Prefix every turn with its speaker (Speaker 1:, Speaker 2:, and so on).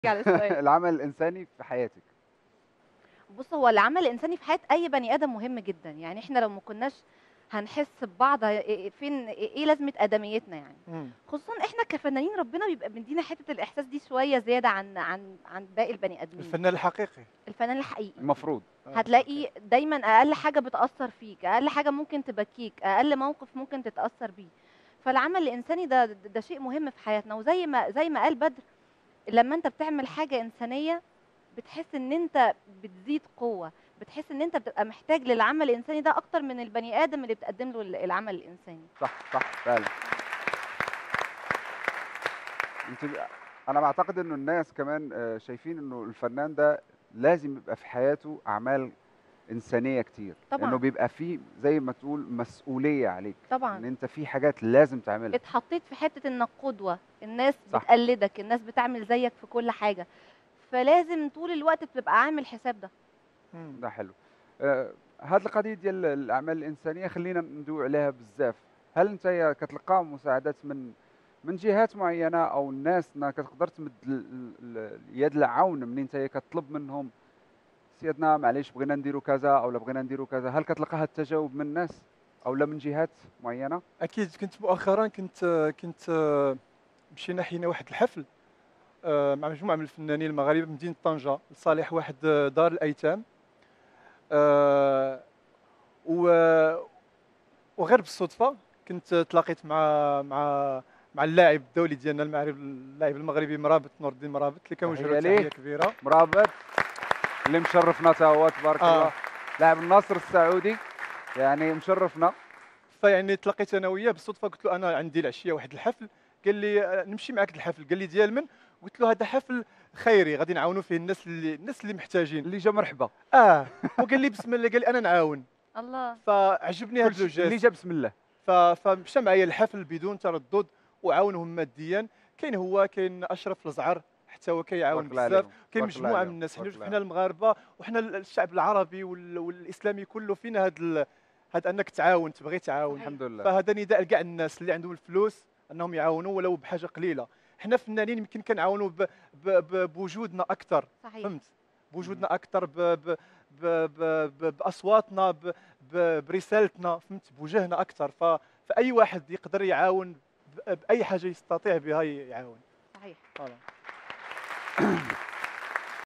Speaker 1: على السؤال
Speaker 2: العمل الانساني في حياتك
Speaker 1: بص هو العمل الانساني في حياه اي بني ادم مهم جدا يعني احنا لو ما كناش هنحس ببعض هي- إيه- فين ايه لازمه ادميتنا يعني
Speaker 3: مم.
Speaker 1: خصوصا احنا كفنانين ربنا بيبقى مدينا حته الاحساس دي شويه زياده عن عن عن باقي البني ادمين
Speaker 3: الفنان الحقيقي
Speaker 1: الفنان الحقيقي
Speaker 2: المفروض
Speaker 3: آه.
Speaker 1: هتلاقي دايما اقل حاجه بتاثر فيك اقل حاجه ممكن تبكيك اقل موقف ممكن تتاثر بيه فالعمل الانساني ده ده ده شيء مهم في حياتنا وزي ما زي ما قال بدر لما انت بتعمل حاجه انسانيه بتحس ان انت بتزيد قوه بتحس ان انت بتبقى محتاج للعمل الانساني ده اكتر من البني ادم اللي بتقدم له العمل الانساني
Speaker 2: صح صح فعلا انت انا بعتقد انه الناس كمان آه، شايفين انه الفنان ده لازم يبقى في حياته اعمال انسانيه كتير
Speaker 1: طبعاً.
Speaker 2: لانه بيبقى فيه زي ما تقول مسؤوليه عليك ان
Speaker 1: طبعا
Speaker 2: انت في حاجات لازم تعملها
Speaker 1: اتحطيت في حته انك قدوه الناس
Speaker 2: صح.
Speaker 1: بتقلدك الناس بتعمل زيك في كل حاجه فلازم طول الوقت بتبقى عامل حساب ده
Speaker 3: مم.
Speaker 2: ده حلو آه، هاد القضيه ديال الاعمال الانسانيه خلينا ندوي عليها بزاف هل انت كتلقى مساعدات من من جهات معينه او الناس نا كتقدر تمد ال- ال- ال- اليد العون منين انت كتطلب منهم سيادنا معليش بغينا نديروا كذا او لا بغينا نديروا كذا هل كتلقى هاد التجاوب من الناس او لا من جهات معينه
Speaker 3: اكيد كنت مؤخرا كنت كنت مشينا حينا واحد الحفل آه، مع مجموعه من الفنانين المغاربه بمدينه طنجه لصالح واحد دار الايتام آه، و- وغير بالصدفه كنت تلاقيت مع مع مع اللاعب الدولي ديالنا المعرب اللاعب المغربي مرابط نور الدين مرابط اللي كنوجه له
Speaker 2: تحية ليه.
Speaker 3: تحيه كبيره
Speaker 2: مرابط اللي مشرفنا تا هو تبارك
Speaker 3: آه.
Speaker 2: الله لاعب النصر السعودي يعني مشرفنا
Speaker 3: فيعني تلاقيت انا وياه بالصدفه قلت له انا عندي العشيه واحد الحفل قال لي آه، نمشي معك الحفل قال لي ديال من قلت له هذا حفل خيري غادي نعاونوا فيه الناس اللي الناس اللي محتاجين
Speaker 2: اللي جا مرحبا
Speaker 3: اه وقال لي بسم الله قال لي انا نعاون
Speaker 1: الله
Speaker 3: فعجبني هذا
Speaker 2: كل شيء اللي
Speaker 3: الجيست
Speaker 2: جا بسم الله
Speaker 3: ف- فمشى معايا الحفل بدون تردد وعاونهم ماديا كاين هو كاين اشرف الزعر حتى هو كيعاون
Speaker 2: تبارك الله
Speaker 3: بزاف
Speaker 2: عليهم.
Speaker 3: كاين
Speaker 2: تبارك الله
Speaker 3: مجموعه من
Speaker 2: عليهم.
Speaker 3: الناس حنا
Speaker 2: تبارك الله
Speaker 3: حنا المغاربه وحنا الشعب العربي وال- والاسلامي كله فينا هذا هذا انك تعاون تبغي تعاون
Speaker 2: الحمد لله
Speaker 3: فهذا نداء لكاع الناس اللي عندهم الفلوس انهم يعاونوا ولو بحاجه قليله حنا فنانين يمكن كنعاونوا ب- ب- ب- بوجودنا اكثر
Speaker 1: صحيح
Speaker 3: فهمت بوجودنا اكثر ب ب ب ب ب باصواتنا ب ب برسالتنا فهمت بوجهنا اكثر ف فاي واحد يقدر يعاون ب- باي حاجه يستطيع بها يعاون
Speaker 1: صحيح
Speaker 3: فوالا